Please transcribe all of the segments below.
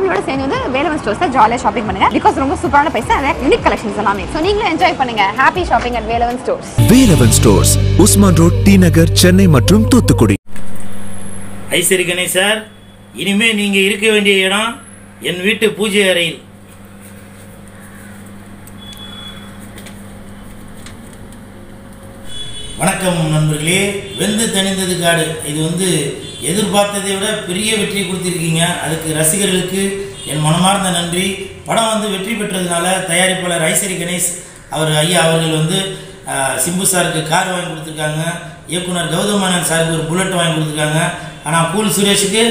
ஃபேமிலியோட சேர்ந்து வந்து வேலவன் ஸ்டோர்ஸ்ல ஜாலியாக ஷாப்பிங் பண்ணுங்க பிகாஸ் ரொம்ப சூப்பரான பைசா அதே யூனிக் கலெக்ஷன்ஸ் எல்லாமே ஸோ நீங்களும் என்ஜாய் பண்ணுங்க happy shopping at Velavan stores Velavan stores Usman road T Nagar Chennai மற்றும் தூத்துக்குடி ஐஸ்வரி கணேஷ் சார் இனிமே நீங்க இருக்க வேண்டிய இடம் என் வீட்டு பூஜை அறையில் வணக்கம் நண்பர்களே வெந்து தணிந்தது காடு இது வந்து எதிர்பார்த்ததை விட பெரிய வெற்றி கொடுத்திருக்கீங்க அதுக்கு ரசிகர்களுக்கு என் மனமார்ந்த நன்றி படம் வந்து வெற்றி பெற்றதுனால தயாரிப்பாளர் ஐஸ்வரி கணேஷ் அவர் ஐயா அவர்கள் வந்து ஆஹ், சிம்பு சாருக்கு கார் வாங்கி கொடுத்துருக்காங்க இயக்குனர் கௌதமானன் சாருக்கு ஒரு புல்லட் வாங்கி கொடுத்துருக்காங்க ஆனால் கூல் சுரேஷுக்கு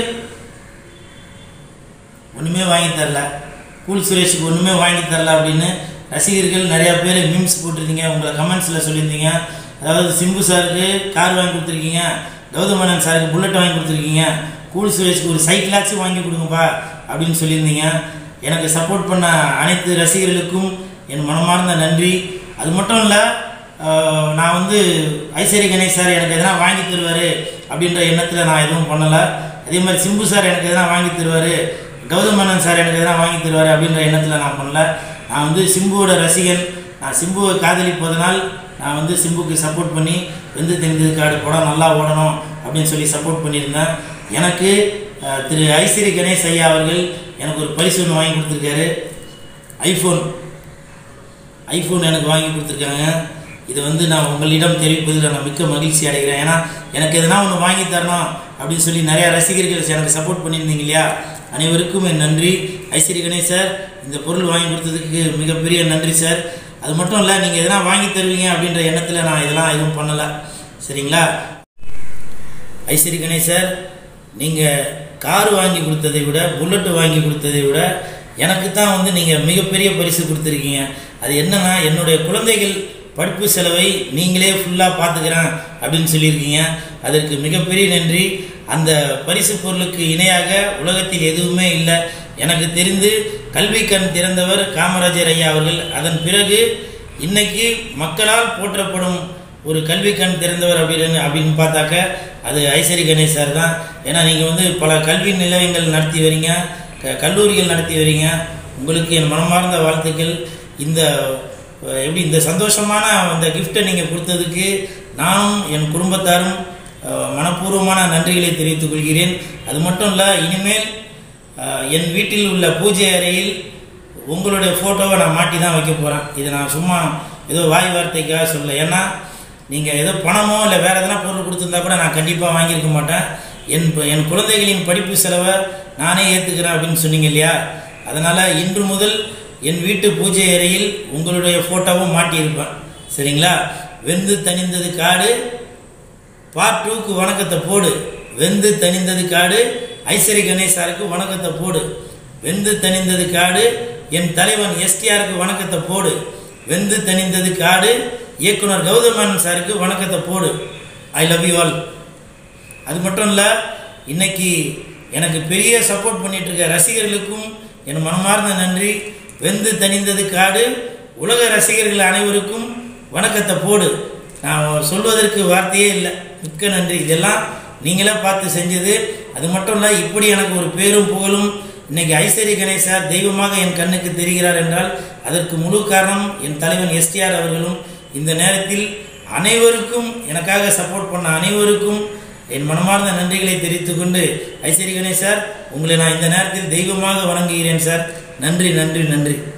ஒன்றுமே வாங்கி தரல கூல் சுரேஷுக்கு ஒன்றுமே வாங்கி தரல அப்படின்னு ரசிகர்கள் நிறையா பேர் மீம்ஸ் போட்டிருந்தீங்க உங்களை கமெண்ட்ஸில் சொல்லியிருந்தீங்க அதாவது சிம்பு சாருக்கு கார் வாங்கி கொடுத்துருக்கீங்க கௌதமனன் சாருக்கு புல்லட் வாங்கி கொடுத்துருக்கீங்க கூல் சுரேஷுக்கு ஒரு சைக்கிளாச்சும் வாங்கி கொடுங்கப்பா அப்படின்னு சொல்லியிருந்தீங்க எனக்கு சப்போர்ட் பண்ண அனைத்து ரசிகர்களுக்கும் என் மனமார்ந்த நன்றி அது மட்டும் இல்லை நான் வந்து ஐஸ்வரி கணேஷ் சார் எனக்கு எதனா வாங்கி தருவார் அப்படின்ற எண்ணத்தில் நான் எதுவும் பண்ணலை அதே மாதிரி சிம்பு சார் எனக்கு எதனா வாங்கி தருவார் கௌதமனன் சார் எனக்கு எதனா வாங்கி தருவார் அப்படின்ற எண்ணத்தில் நான் பண்ணல நான் வந்து சிம்புவோட ரசிகன் நான் சிம்புவை காதலிப்பதனால் நான் வந்து சிம்புக்கு சப்போர்ட் பண்ணி வெந்து தெரிந்தது காடு படம் நல்லா ஓடணும் அப்படின்னு சொல்லி சப்போர்ட் பண்ணியிருந்தேன் எனக்கு அஹ், திரு ஐஸ்வரி கணேஷ் ஐயா அவர்கள் எனக்கு ஒரு பரிசு ஒன்று வாங்கி கொடுத்துருக்காரு ஐஃபோன் ஐஃபோன் எனக்கு வாங்கி கொடுத்துருக்காங்க இதை வந்து நான் உங்களிடம் தெரிவிப்பதில் நான் மிக்க மகிழ்ச்சி அடைகிறேன் ஏன்னா எனக்கு எதனா ஒன்று வாங்கி தரணும் அப்படின்னு சொல்லி நிறையா ரசிகர்கள் எனக்கு சப்போர்ட் பண்ணியிருந்தீங்க இல்லையா அனைவருக்கும் என் நன்றி ஐஸ்வரி கணேஷ் சார் இந்த பொருள் வாங்கி கொடுத்ததுக்கு மிகப்பெரிய நன்றி சார் அது மட்டும் இல்லை நீங்கள் எதனா வாங்கி தருவீங்க அப்படின்ற எண்ணத்தில் நான் இதெல்லாம் எதுவும் பண்ணலை சரிங்களா ஐஸ்வரி கணேஷ் சார் நீங்கள் கார் வாங்கி கொடுத்ததை விட புல்லட் வாங்கி கொடுத்ததை விட எனக்கு தான் வந்து நீங்கள் மிகப்பெரிய பரிசு கொடுத்துருக்கீங்க அது என்னன்னா என்னுடைய குழந்தைகள் படிப்பு செலவை நீங்களே ஃபுல்லாக பார்த்துக்கிறேன் அப்படின்னு சொல்லியிருக்கீங்க அதற்கு மிகப்பெரிய நன்றி அந்த பரிசு பொருளுக்கு இணையாக உலகத்தில் எதுவுமே இல்லை எனக்கு தெரிந்து கல்வி கண் திறந்தவர் காமராஜர் ஐயா அவர்கள் அதன் பிறகு இன்னைக்கு மக்களால் போற்றப்படும் ஒரு கல்வி கண் திறந்தவர் அப்படின்னு அப்படின்னு பார்த்தாக்க அது ஐஸ்வரி கணேஷ் சார் தான் ஏன்னா நீங்கள் வந்து பல கல்வி நிலையங்கள் நடத்தி வரீங்க க கல்லூரிகள் நடத்தி வரீங்க உங்களுக்கு என் மனமார்ந்த வாழ்த்துக்கள் இந்த அஹ், எப்படி இந்த சந்தோஷமான அந்த கிஃப்டை நீங்கள் கொடுத்ததுக்கு நானும் என் குடும்பத்தாரும் அஹ், மனப்பூர்வமான நன்றிகளை தெரிவித்துக் கொள்கிறேன் அது மட்டும் இல்லை இனிமேல் அஹ், என் வீட்டில் உள்ள பூஜை அறையில் உங்களுடைய ஃபோட்டோவை நான் மாட்டி தான் வைக்க போகிறேன் இதை நான் சும்மா ஏதோ வாய் வார்த்தைக்காக சொல்ல ஏன்னா நீங்கள் ஏதோ பணமோ இல்லை வேறு எதனா பொருள் கொடுத்துருந்தா கூட நான் கண்டிப்பாக வாங்கியிருக்க மாட்டேன் என் ப- என் குழந்தைகளின் படிப்பு செலவை நானே ஏற்றுக்கிறேன் அப்படின்னு சொன்னீங்க இல்லையா அதனால் இன்று முதல் என் வீட்டு பூஜை அறையில் உங்களுடைய ஃபோட்டோவும் மாட்டியிருப்பேன் சரிங்களா வெந்து தணிந்தது காடு பார்ட் டூக்கு வணக்கத்தை போடு வெந்து தணிந்தது காடு ஐஸ்வரி கணேசாருக்கு வணக்கத்தை போடு வெந்து தணிந்தது காடு என் தலைவன் எஸ்டிஆருக்கு வணக்கத்தை போடு வெந்து தணிந்தது காடு இயக்குனர் கௌதமன் சாருக்கு வணக்கத்தை போடு ஐ லவ் யூ ஆல் அது மட்டும் இல்லை இன்னைக்கு எனக்கு பெரிய சப்போர்ட் பண்ணிட்டு இருக்க ரசிகர்களுக்கும் என் மனமார்ந்த நன்றி வெந்து தணிந்தது காடு உலக ரசிகர்கள் அனைவருக்கும் வணக்கத்தை போடு நான் சொல்வதற்கு வார்த்தையே இல்லை மிக்க நன்றி இதெல்லாம் நீங்களே பார்த்து செஞ்சது அது மட்டும் இல்லை இப்படி எனக்கு ஒரு பேரும் புகழும் இன்னைக்கு ஐஸ்வரி கணேசார் தெய்வமாக என் கண்ணுக்கு தெரிகிறார் என்றால் அதற்கு முழு காரணம் என் தலைவன் எஸ்டிஆர் அவர்களும் இந்த நேரத்தில் அனைவருக்கும் எனக்காக சப்போர்ட் பண்ண அனைவருக்கும் என் மனமார்ந்த நன்றிகளை தெரிவித்துக் கொண்டு ஐஸ்வரி கணேஷ் சார் உங்களை நான் இந்த நேரத்தில் தெய்வமாக வணங்குகிறேன் சார் நன்றி நன்றி நன்றி